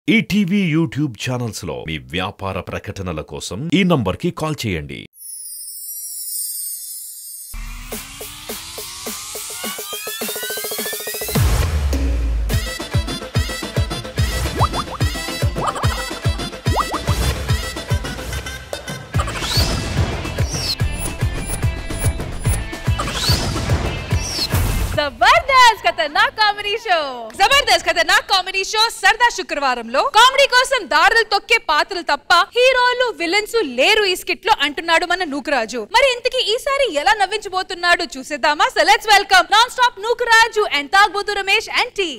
ETV YouTube channels లో మీ వ్యాపార ప్రకటనల కోసం ఈ నంబర్కి కాల్ చేయండి జబర్దస్త్ ఖతర్నాక్ కామెడీ షో జబర్దస్త్ ఖతర్నాక్ కామెడీ షో సరదా శుక్రవారంలో కామెడీ కోసం దారులు తొక్కే పాత్రలు తప్ప హీరోలు విలన్స్ లేరు ఈ స్కిట్ లో అంటున్నాడు మన నూకరాజు మరి ఇంతకీ ఈసారి ఎలా నవ్వించబోతున్నాడు చూసేద్దామా so let's welcome non stop Nookaraju and Thagubothu Ramesh and టీ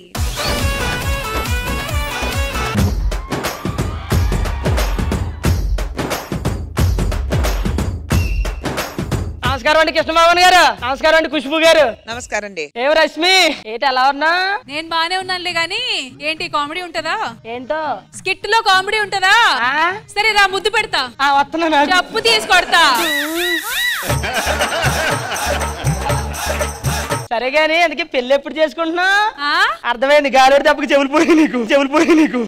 నమస్కారం అండి కృష్ణమోహన్ గారు నమస్కారం అండి ఖుష్బు గారు నమస్కారం అండి ఏం రశ్మి ఏంటి ఎలా ఉన్నా నేను బానే ఉన్నానులే గానీ ఏంటి కామెడీ ఉంటదా ఏంటో స్కిట్ లో కామెడీ ఉంటదా ఆ? సరే రా ముద్దు పెడతా ఆ, వస్తున్నాను చెప్పు తీసుకొడతా సరే గాని అందుకే పెళ్లి ఎప్పుడు చేసుకుంటున్నా ఆ? అర్థమైంది గాలి దెబ్బకి చెవులు పోయి నీకు చెవులు పోయి నీకు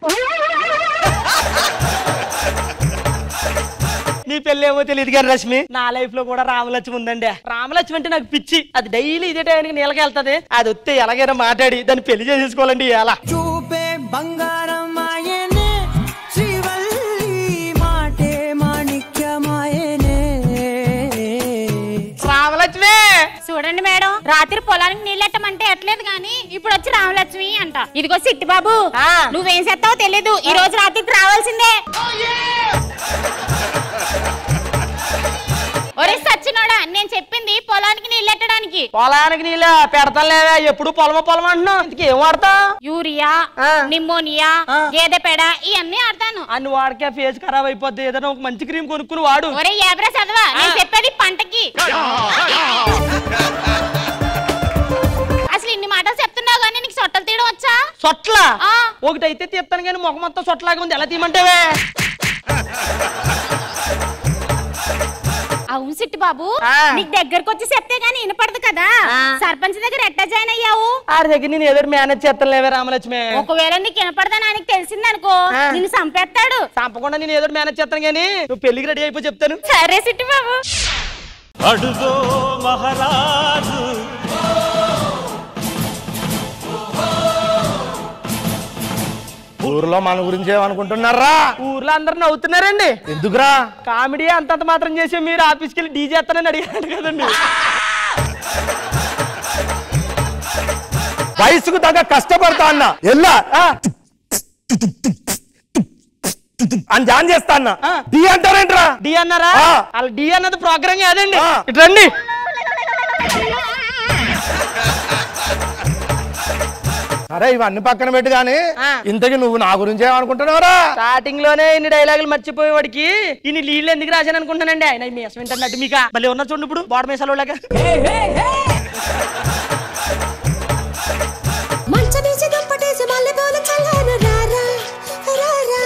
నీ పెళ్లి ఏమో తెలియదు కానీ రశ్మి నా లైఫ్ లో కూడా రామలక్ష్మి ఉందండి రామలక్ష్మి అంటే నాకు పిచ్చి అది డైలీ ఇదే టైంకి నీళ్ళకి వెళ్తది అది వస్తే ఎలాగైనా మాట్లాడి దాన్ని పెళ్లి చేసేసుకోవాలండి ఎలా చూపే బంగారం ఆయనే శ్రీవల్లి మాటే మాణిక్యమాయనే రామలక్ష్మి చూడండి మేడం రాత్రి పొలానికి నీళ్ళెట్టమంటే ఎట్లేదు గాని ఇప్పుడు వచ్చి రామలక్ష్మి అంట ఇదిగో సిట్టి బాబు ఆ. నువ్వేం చేస్తావో తెలీదు ఈ రోజు రాత్రికి రావాల్సిందే ఒరే సచ్చినోడా నేను చెప్పింది పొలానికి నీళ్ళెట్టడానికి పొలానికి నీళ్ళ పెడతలేవే ఎప్పుడు పొలమ పొలం అంటున్నావు ఇంతకీ ఏం వాడతా యూరియా ఆ. నిమ్మోనియా ఆ. గేదె పెడ ఇవన్నీ ఆడతాను అన్ని వాడికే ఫేస్ ఖరాబ్ అయిపోద్ది ఏదైనా ఒక మంచి క్రీమ్ కొనుక్కుని వాడు ఒరే ఏబ్రా చదవా నేను చెప్పేది పంటకి అసలు ఇన్ని మాటలు చెప్తున్నావు కానీ నీకు సొట్టలు తీయడం వచ్చా సొట్ల ఆ. ఒకటైతే తీస్తాను కానీ ముఖం మొత్తం సొట్టలాగా ఉంది ఎలా తీయమంటావే అవును సిట్టి బాబు ఆ. నీకు దగ్గరకు వచ్చి చెప్తే గానీ వినపడదు కదా సర్పంచ్ దగ్గర ఎట్టా జాయిన్ అయ్యావు ఆడి దగ్గర నేను ఏదో మేనేజ్ చేస్తానులేవే రామలక్ష్మి ఒకవేళ నీకు వినపడదని ఆయనకి తెలిసిందనుకో ఆ. నిన్ను చంపేస్తాడు చంపకుండా నేను ఏదో మేనేజ్ చేస్తాను కానీ నువ్వు పెళ్లికి రెడీ అయిపోయి చెప్తాను సరే సిట్టి బాబు అడుగో మహారాజు ఊర్లో మన గురించి ఏమనుకుంటున్నారా ఊర్లో అందరు నవ్వుతున్నారండి ఎందుకురా కామెడీ అంతంత మాత్రం చేసి మీరు ఆఫీస్కి వెళ్ళి డీజే చేస్తానని అడిగాడు కదండి వయసుకు తగ్గ కష్టపడతా అన్న ఎల్లా అని జాన్ చేస్తా అన్న ఆ. డి అంటారేంట్రా డి అన్నారా ఆ. అలా డి అన్నది ప్రోగ్రామ్ కాదండి ఆ. ఇటు రండి అరే ఇవన్నీ పక్కన పెట్టు గానీ ఆ. ఇంతకి నువ్వు నా గురించి ఏమనుకుంటున్నావురా స్టార్టింగ్ లోనే ఇన్ని డైలాగులు మర్చిపోయేవాడికి ఇన్ని నీళ్ళు ఎందుకు రాశాను అనుకుంటానండి ఆయన మీసం ఏంటన్నట్టు మీకు మళ్ళీ ఉన్నారు చూడండి ఇప్పుడు బోడ మీసాలు లాగా మంచమేసి దుప్పటేసి మల్లెపూల చల్లాన రారా రారా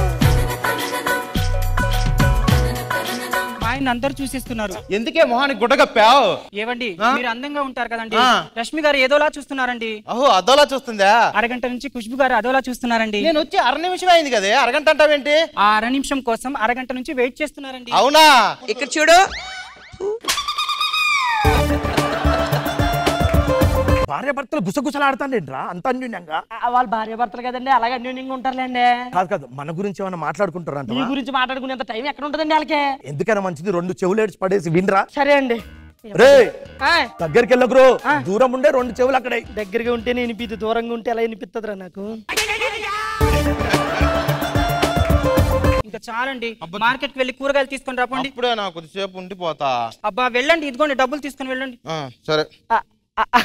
ఆయన అందరు చూసేస్తున్నారు ఎందుకే మొహానికి గుడ్డ కప్పావు ఏవండి ఆ? మీరు అందంగా ఉంటారు కదండి ఆ. రష్మి గారు ఏదోలా చూస్తున్నారండి అహో అదోలా చూస్తుందా అరగంట నుంచి ఖుష్బు గారు అదోలా చూస్తున్నారండి నేను వచ్చి అర నిమిషం అయింది కదే అరగంట అంటావేంటి ఆ అర నిమిషం కోసం అరగంట నుంచి వెయిట్ చేస్తున్నారండి అవునా ఇక్కడ చూడు భార్య భర్తలు గుసగుసలాడతాండేంట్రా అంత అన్యూన్యంగా ఆ, వాళ్ళ భార్య భర్తలు కదండి అలాగే అన్యోన్యంగా ఉంటారులేండి కాదు కాదు మన గురించి ఏమైనా మాట్లాడుకుంటారంట మీ గురించి మాట్లాడుకునేంత టైం ఎక్కడ ఉంటుందండి వాళ్ళకి ఎందుకైనా మంచిది రెండు చెవులేడ్చి పడేసి వినరా సరే అండి రే ఆ, దగ్గరికి వెళ్ళకురు దూరం ఉండే రెండు చెవులు అక్కడే దగ్గరగా ఉంటేనే వినిపిద్దు దూరంగా ఉంటే ఎలా వినిపిస్తుందిరా నాకు ఇంకా చాలండి మార్కెట్ కి వెళ్ళి కూరగాయలు తీసుకొని రాపండి ఇప్పుడే నా కొద్దిసేపు ఉండిపోతా అబ్బా వెళ్ళండి ఇదిగోండి డబ్బులు తీసుకొని వెళ్ళండి ఆ, సరే ఆ, ఆ, ఆ.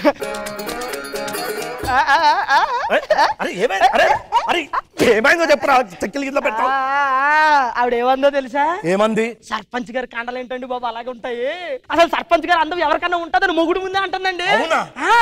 ఆ, ఆ, ఆ, ఆ. అరే ఏమైంది అరే అరే ఏమైందో చెప్పరా చెక్కిలి కింద ఆ, పెట్టావు ఆ, ఆవిడ ఏమందో తెలుసా ఏమంది సర్పంచ్ గారి కండలు ఏంటండి బాబు అలాగే ఉంటాయి అసలు సర్పంచ్ గారు అందం ఎవరికన్నా ఉంటుందని మొగుడు ముందే అంటుందండి అవునా? ఆ.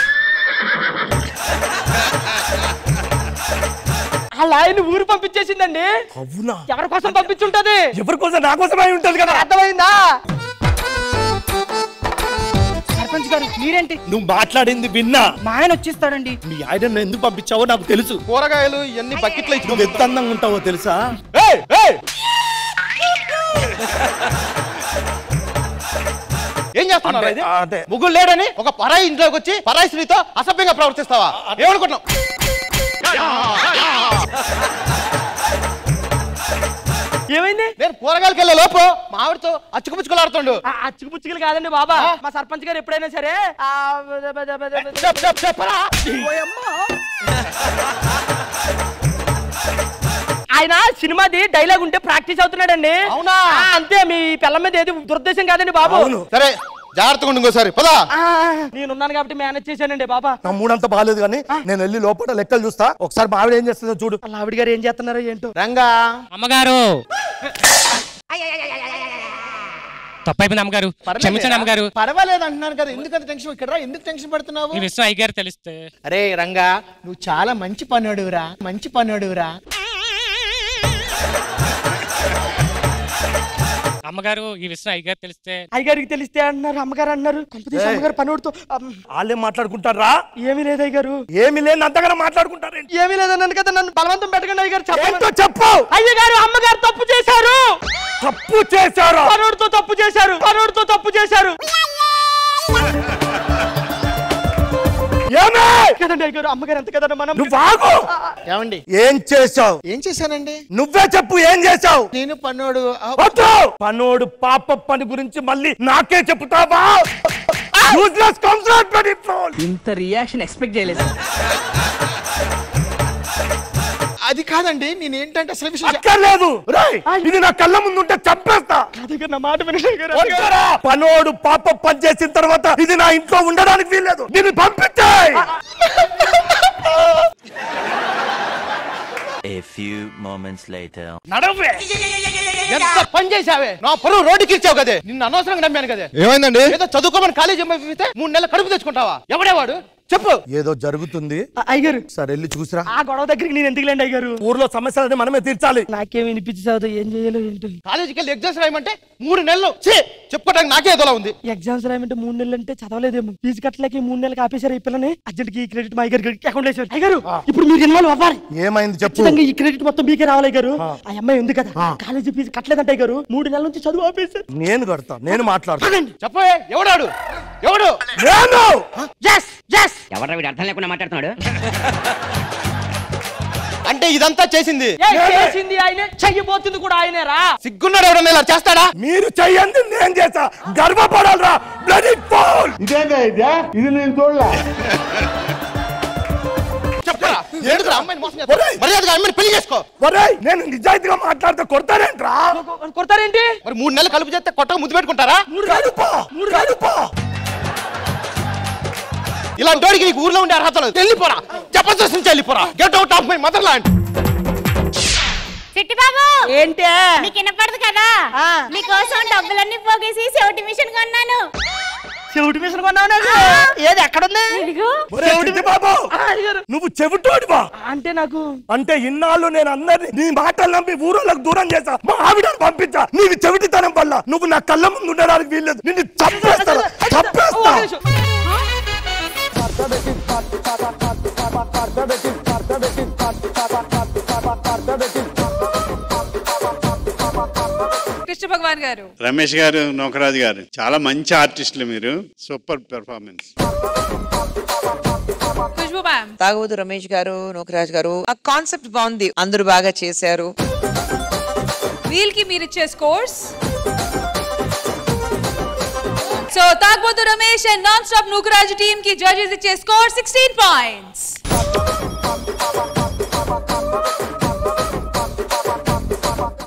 అలా ఆయన ఊరు పంపించేసిందండి అవునా ఎవరి కోసం పంపించుంటది ఎవరి కోసం నా కోసం అయి ఉంటది కదా అర్థమైందా సర్పంచ్ గారు మీరేంటి నువ్వు మాట్లాడింది విన్నా మా ఆయన వచ్చేస్తాడండి మీ ఆయన ఎందుకు పంపించావో నాకు తెలుసు కూరగాయలు ఇవన్నీ బకెట్లో ఇచ్చి నువ్వు ఎంత అందంగా ఉంటావో తెలుసా ఏయ్, ఏయ్! ఏం చేస్తున్నావు అంటే- ఇది? అంటే- ముగ్గురు లేడని ఒక పరాయి ఇంట్లోకి వచ్చి పరాయి స్త్రీతో అసభ్యంగా ప్రవర్తిస్తావా ఏమనుకుంటున్నావు ఏమైంది నేను కూరగాయలకి వెళ్ళే లోపు మా ఆవిడతో అచ్చుకుపుచ్చుకులాడుతుండు ఆ అచ్చుకు పుచ్చుకలు కాదండి బాబా మా సర్పంచ్ గారు ఎప్పుడైనా సరే ఆ, బద, బద, బద, బద. చెప్ చెప్ చెప్పరా ఆయన సినిమాది డైలాగ్ ఉంటే ప్రాక్టీస్ అవుతున్నాడండి అవునా? ఆ, అంతే మీ పిల్ల మీద ఏది దురుద్దేశం కాదండి బాబు అవును సరే జాగ్రత్తగా ఉండు ఇంకోసారి పదా ఆ, నేనున్నాను కాబట్టి మేనేజ్ చేశానండి బాబా నా మూడంతా బాగాలేదు కానీ నేను వెళ్ళి లోపల లెక్కలు చూస్తా ఒకసారి మా ఆవిడ ఏం చేస్తుందో చూడు అలా ఆవిడ గారు ఏం చేస్తున్నారో ఏంటో రంగా అమ్మగారు తప్పైపోయింది అమ్మగారు క్షమించండి అమ్మగారు పర్వాలేదు అంటున్నాను కదా ఎందుకంత టెన్షన్ ఇక్కడ రా, ఎందుకు టెన్షన్ పడుతున్నావు ఈ విషయం అయ్యగారు తెలిస్తే అరే రంగా నువ్వు చాలా మంచి పనుడురా మంచి పనుడురా అమ్మగారు ఈ విషయం అయ్యగారు తెలిస్తే అయ్యగారికి తెలిస్తే అంటున్నారు అమ్మగారు అన్నారు కొంపతీసి అమ్మగారు పనివాడితో అమ్, వాళ్ళేం మాట్లాడుకుంటారా ఏమీ లేదు అయ్యగారు ఏమి లేని అంతగా మాట్లాడుకుంటారేంటి ఏమీ లేదన్నాను కదా నన్ను బలవంతం పెట్టకండి అయ్యగారు ఏంటో చెప్పండి చెప్పు అయ్యగారు అమ్మగారు తప్పు చేశారు తప్పు చేశారా పనుడితో తప్పు చేశారు పనుడితో తప్పు చేశారు ఏమే కదండి అయ్యగారు అమ్మగారు ఎంత కదండి మనం నువ్వు ఆగు ఏమండి ఏం చేశావు ఏం చేశానండి నువ్వే చెప్పు ఏం చేశావు నేను పన్నోడు వద్దు పనోడు పాప పని గురించి మళ్ళీ నాకే చెప్తావా యూజ్లెస్ కన్సర్ట్ ఇంత రియాక్షన్ ఎక్స్పెక్ట్ చేయలేదు అది కాదండి నేను ఏంటంటే అసలు విషయం చెప్- అక్కర్లేదు రేయ్, ఇది నా కళ్ళ ముందు ఉంటే చంపేస్తా అయ్యగారు నా మాట వినండి అయ్యగారు. వద్దురా. పనోడు పాప పని చేసిన తర్వాత ఇది నా ఇంట్లో ఉండడానికి వీల్లేదు దీన్ని పంపించాయి A few moments later. నడవే ఎంత పని చేశావే నా పరువు రోడ్డుకి ఇచ్చావు కదే నిన్ను అనవసరంగా నమ్మాను కదే ఏమైందండి ఏదో చదువుకోమని కాలేజీ పంపిస్తే మూడు నెలలు కడుపు తెచ్చుకుంటావా ఎవడేవాడు చెప్పు ఏదో జరుగుతుంది ఆ, అయ్యగారు సరే వెళ్ళి చూసిరా ఆ గొడవ దగ్గరికి నేను ఎందుకు లేండి అయ్యగారు ఊర్లో సమస్యలని మనమే తీర్చాలి నాకేం వినిపించి చదువు ఏం చేయాలో ఏంటో కాలేజీకి వెళ్ళి ఎగ్జామ్స్ రాయమంటే మూడు నెలలు ఛీ, చెప్పుకోవడానికి నాకే ఏదోలా ఉంది ఎగ్జామ్స్ రాయమంటే మూడు నెలలు అంటే చదవలేదేమో ఫీజు కట్టలేక ఈ మూడు నెలలకు ఆపేశారు ఈ పిల్లని అర్జెంట్ కి ఈ క్రెడిట్ మా అయ్యగారి అకౌంట్ వేసారు అయ్యగారు ఇప్పుడు మీరు ఇన్వాల్వ్ అవ్వాలి ఏమైంది చెప్పు ఖచ్చితంగా ఈ క్రెడిట్ మొత్తం మీకే రావాలి అయ్యగారు ఆ అమ్మాయి ఉంది కదా కాలేజీ ఫీజు కట్టలేదంటే అయ్యగారు మూడు నెలల నుంచి చదువు ఆపేశారు నేను కడతా నేను మాట్లాడతా చెప్పే ఎవడాడు ఎవడు నేను జస్ జస్ ఎవరు వీడు అర్థం లేకుండా మాట్లాడుతున్నాడు అంటే ఇదంతా చేసింది చేసింది ఆయనే చెయ్యబోతుంది కూడా ఆయనేరా సిగ్గున్నాడు ఎవడన్నా ఇలా చేస్తాడా మీరు చెయ్యండి నేను చేస్తా గర్వపడాలరా బ్లడీ ఫోల్ చెప్పరా ఎందుకురా అమ్మాయిని మోసం చేస్తావు? మర్యాదగా అమ్మాయిని పెళ్లి చేసుకో ఒరేయ్ నేను నిజాయితీగా మాట్లాడితే కొడతారేంట్రా కొడతారేంటి మరి మూడు నెలలు కలుపు చేస్తే కొట్టక ముద్దు పెట్టుకుంటారా కడుపా కడుపా ఇలాంటి వాడికి నీకు ఊర్లో ఉండే అర్హత లేదు వెళ్ళిపోరా జబర్దస్త్ నుంచి వెళ్ళిపోరా get out of my motherland Chitti Babu ఏంటే నీకు వినపడదు కదా ఆ. నీకోసం డబ్బులన్నీ పోగేసి చెవిటి మిషన్ కొన్నాను చెవిటి మిషన్ కొన్నావు ఏది ఎక్కడుంది ఇదిగో ఒరేయ్ చిట్టి బాబు ఆ, అయ్యగారు. నువ్వు చెవిటోడివా అంటే నాకు అంటే ఇన్నాళ్ళు నేను అందరిని నీ మాటలు నమ్మి ఊరోళ్ళకు దూరం చేశా మా ఆవిడని పంపించా నీవి చెవిటితనం వల్ల నువ్వు నా కళ్ళ ముందు ఉండడానికి వీల్లేదు నిన్ను చంపేస్తా చంపేస్తా ఓ నిమిషం. కృష్ణ భగవాన్ గారు రమేష్ గారు నోకరాజు గారు చాలా మంచి ఆర్టిస్టులు మీరు super performance Khushbu ma'am Thagubothu Ramesh గారు నోకరాజ్ గారు ఆ కాన్సెప్ట్ బాగుంది అందరూ బాగా చేశారు వీల్ కి మీరు ఇచ్చే scores so Thagubothu Ramesh and non stop Nookaraju team కి జడ్జెస్ ఇచ్చే స్కోర్ సిక్స్టీన్ పాయింట్స్